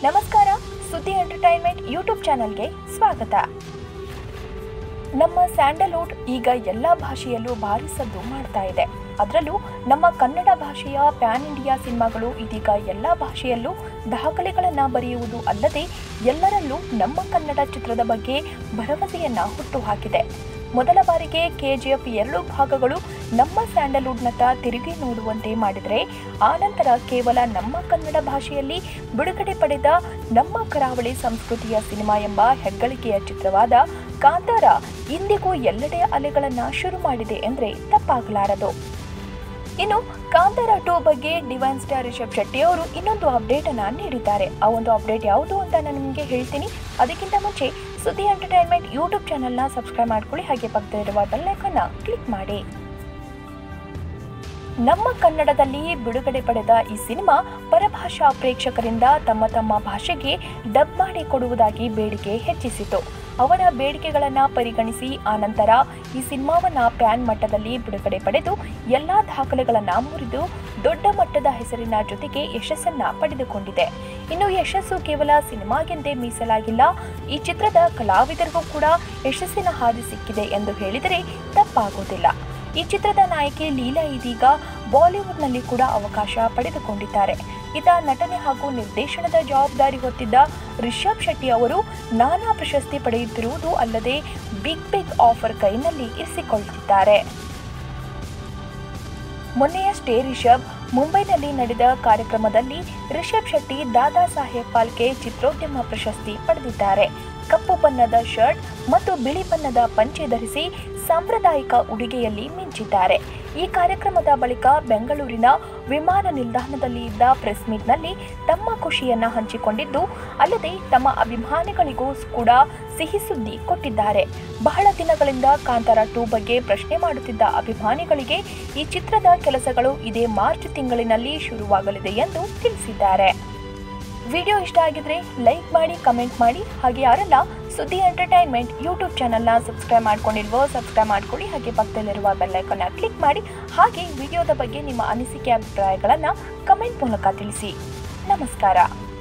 ನಮಸ್ಕಾರ ಸುದ್ದಿ entertainment YouTube ಚಾನೆಲ್ಗೆ ಸ್ವಾಗತ ನಮ್ಮ ಸ್ಯಾಂಡಲ್ವುಡ್ ಈಗ ಎಲ್ಲ ಭಾಷೆಯಲ್ಲೂ ಭಾರಿ ಸದ್ದು ಮಾಡ್ತಾ ಇದೆ ಅದರಲ್ಲೂ ನಮ್ಮ ಕನ್ನಡ ಭಾಷೆಯ ಪ್ಯಾನ್ ಇಂಡಿಯಾ ಸಿನಿಮಾಗಳು ಇದೀಗ ಎಲ್ಲ ಭಾಷೆಯಲ್ಲೂ ದಾಖಲೆಗಳನ್ನು ಬರೆಯುವುದು ಅಲ್ಲದೆ ಎಲ್ಲರಲ್ಲೂ ನಮ್ಮ ಕನ್ನಡ ಚಿತ್ರದ ಬಗ್ಗೆ ಭರವಸೆಯನ್ನ ಹುಟ್ಟುಹಾಕಿದೆ ಮೊದಲ ಬಾರಿಗೆ ಕೆಜಿಎಫ್ ಎರಡು ಭಾಗಗಳು ನಮ್ಮ ಸ್ಯಾಂಡಲ್ವುಡ್ನತ್ತ ತಿರುಗಿ ನೋಡುವಂತೆ ಮಾಡಿದರೆ ಆನಂತರ ಕೇವಲ ನಮ್ಮ ಕನ್ನಡ ಭಾಷೆಯಲ್ಲಿ ಬಿಡುಗಡೆ ಪಡೆದ ನಮ್ಮ ಕರಾವಳಿ ಸಂಸ್ಕೃತಿಯ ಸಿನಿಮಾ ಎಂಬ ಹೆಗ್ಗಳಿಕೆಯ ಚಿತ್ರವಾದ ಕಾಂತಾರ ಇಂದಿಗೂ ಎಲ್ಲೆಡೆ ಅಲೆಗಳನ್ನು ಶುರು ಮಾಡಿದೆ ಎಂದರೆ ತಪ್ಪಾಗಲಾರದು ಇನ್ನು ಕಾಂತಾರ ಟೂ ಬಗ್ಗೆ ಡಿವೈನ್ ಸ್ಟಾರ್ ರಿಷಬ್ ಶೆಟ್ಟಿ ಅವರು ಇನ್ನೊಂದು ಅಪ್ಡೇಟ್ ಅನ್ನ ನೀಡಿದ್ದಾರೆ ಆ ಒಂದು ಅಪ್ಡೇಟ್ ಯಾವುದು ಅಂತ ನಾನು ನಿಮಗೆ ಹೇಳ್ತೀನಿ ಅದಕ್ಕಿಂತ ಮುಂಚೆ ಸುದ್ದಿ ಎಂಟರ್ಟೈನ್ಮೆಂಟ್ ಯೂಟ್ಯೂಬ್ ಚಾನಲ್ನ ಸಬ್ಸ್ಕ್ರೈಬ್ ಮಾಡ್ಕೊಳ್ಳಿ ಹಾಗೆ ಪಕ್ಕದಲ್ಲಿರುವ ಬೆಲ್ಲೈಕನ್ನ ಕ್ಲಿಕ್ ಮಾಡಿ ನಮ್ಮ ಕನ್ನಡದಲ್ಲಿ ಬಿಡುಗಡೆ ಪಡೆದ ಈ ಸಿನಿಮಾ ಪರಭಾಷಾ ಪ್ರೇಕ್ಷಕರಿಂದ ತಮ್ಮ ತಮ್ಮ ಭಾಷೆಗೆ ಡಬ್ ಮಾಡಿ ಕೊಡುವುದಾಗಿ ಬೇಡಿಕೆ ಹೆಚ್ಚಿಸಿತು ಅವರ ಬೇಡಿಕೆಗಳನ್ನು ಪರಿಗಣಿಸಿ ಆನಂತರ ಈ ಸಿನಿಮಾವನ್ನ ಪ್ಯಾನ್ ಮಟ್ಟದಲ್ಲಿ ಬಿಡುಗಡೆ ಪಡೆದು ಎಲ್ಲಾ ದಾಖಲೆಗಳನ್ನು ಮುರಿದು ದೊಡ್ಡ ಮಟ್ಟದ ಹೆಸರಿನ ಜೊತೆಗೆ ಯಶಸ್ಸನ್ನ ಪಡೆದುಕೊಂಡಿದೆ ಇನ್ನು ಯಶಸ್ಸು ಕೇವಲ ಸಿನಿಮಾಗೆಂದೇ ಮೀಸಲಾಗಿಲ್ಲ ಈ ಚಿತ್ರದ ಕಲಾವಿದರಿಗೂ ಕೂಡ ಯಶಸ್ಸಿನ ಹಾದಿ ಸಿಕ್ಕಿದೆ ಎಂದು ಹೇಳಿದರೆ ತಪ್ಪಾಗುವುದಿಲ್ಲ ಈ ಚಿತ್ರದ ನಾಯಕಿ ಲೀಲಾ ಇದೀಗ ಬಾಲಿವುಡ್ನಲ್ಲಿ ಕೂಡ ಅವಕಾಶ ಪಡೆದುಕೊಂಡಿದ್ದಾರೆ ಇತ ನಟನೆ ಹಾಗೂ ನಿರ್ದೇಶನದ ಜವಾಬ್ದಾರಿ ಹೊತ್ತಿದ್ದ ರಿಷಬ್ ಶೆಟ್ಟಿ ಅವರು ನಾನಾ ಪ್ರಶಸ್ತಿ ಪಡೆಯುತ್ತಿರುವುದು ಅಲ್ಲದೆ ಬಿಗ್ ಬಿಗ್ ಆಫರ್ ಕೈನಲ್ಲಿ ಇರಿಸಿಕೊಳ್ಳುತ್ತಿದ್ದಾರೆ ಮೊನ್ನೆಯಷ್ಟೇ ರಿಷಬ್ ಮುಂಬೈನಲ್ಲಿ ನಡೆದ ಕಾರ್ಯಕ್ರಮದಲ್ಲಿ ರಿಷಬ್ ಶೆಟ್ಟಿ ದಾದಾ ಸಾಹೇಬ್ ಪಾಲ್ಕೆ ಚಿತ್ರೋದ್ಯಮ ಪ್ರಶಸ್ತಿ ಪಡೆದಿದ್ದಾರೆ ಕಪ್ಪು ಬಣ್ಣದ ಶರ್ಟ್ ಮತ್ತು ಬಿಳಿ ಬಣ್ಣದ ಪಂಚೆ ಧರಿಸಿ ಸಾಂಪ್ರದಾಯಿಕ ಉಡುಗೆಯಲ್ಲಿ ಮಿಂಚಿದ್ದಾರೆ ಈ ಕಾರ್ಯಕ್ರಮದ ಬಳಿಕ ಬೆಂಗಳೂರಿನ ವಿಮಾನ ನಿಲ್ದಾಣದಲ್ಲಿ ಇದ್ದ ಪ್ರೆಸ್ ಮೀಟ್ನಲ್ಲಿ ತಮ್ಮ ಖುಷಿಯನ್ನ ಹಂಚಿಕೊಂಡಿದ್ದು ಅಲ್ಲದೆ ತಮ್ಮ ಅಭಿಮಾನಿಗಳಿಗೂ ಕೂಡ ಸಿಹಿ ಸುದ್ದಿ ಕೊಟ್ಟಿದ್ದಾರೆ ಬಹಳ ದಿನಗಳಿಂದ ಕಾಂತಾರ ಟೂ ಬಗ್ಗೆ ಪ್ರಶ್ನೆ ಮಾಡುತ್ತಿದ್ದ ಅಭಿಮಾನಿಗಳಿಗೆ ಈ ಚಿತ್ರದ ಕೆಲಸಗಳು ಇದೇ ಮಾರ್ಚ್ ತಿಂಗಳಿನಲ್ಲಿ ಶುರುವಾಗಲಿದೆ ಎಂದು ತಿಳಿಸಿದ್ದಾರೆ ವಿಡಿಯೋ ಇಷ್ಟ ಆಗಿದ್ರೆ ಲೈಕ್ ಮಾಡಿ ಕಮೆಂಟ್ ಮಾಡಿ ಹಾಗೆ ಯಾರೆಲ್ಲ ಸುದ್ದಿ ಎಂಟರ್ಟೈನ್ಮೆಂಟ್ ಯೂಟ್ಯೂಬ್ ಚಾನಲ್ನ ಸಬ್ಸ್ಕ್ರೈಬ್ ಮಾಡ್ಕೊಂಡಿಲ್ವೋ ಸಬ್ಸ್ಕ್ರೈಬ್ ಮಾಡ್ಕೊಳ್ಳಿ ಹಾಗೆ ಪಕ್ಕದಲ್ಲಿರುವ ಬೆಲ್ಲೈಕನ್ನ ಕ್ಲಿಕ್ ಮಾಡಿ ಹಾಗೆ ವಿಡಿಯೋದ ಬಗ್ಗೆ ನಿಮ್ಮ ಅನಿಸಿಕೆ ಅಭಿಪ್ರಾಯಗಳನ್ನು ಕಮೆಂಟ್ ಮೂಲಕ ತಿಳಿಸಿ ನಮಸ್ಕಾರ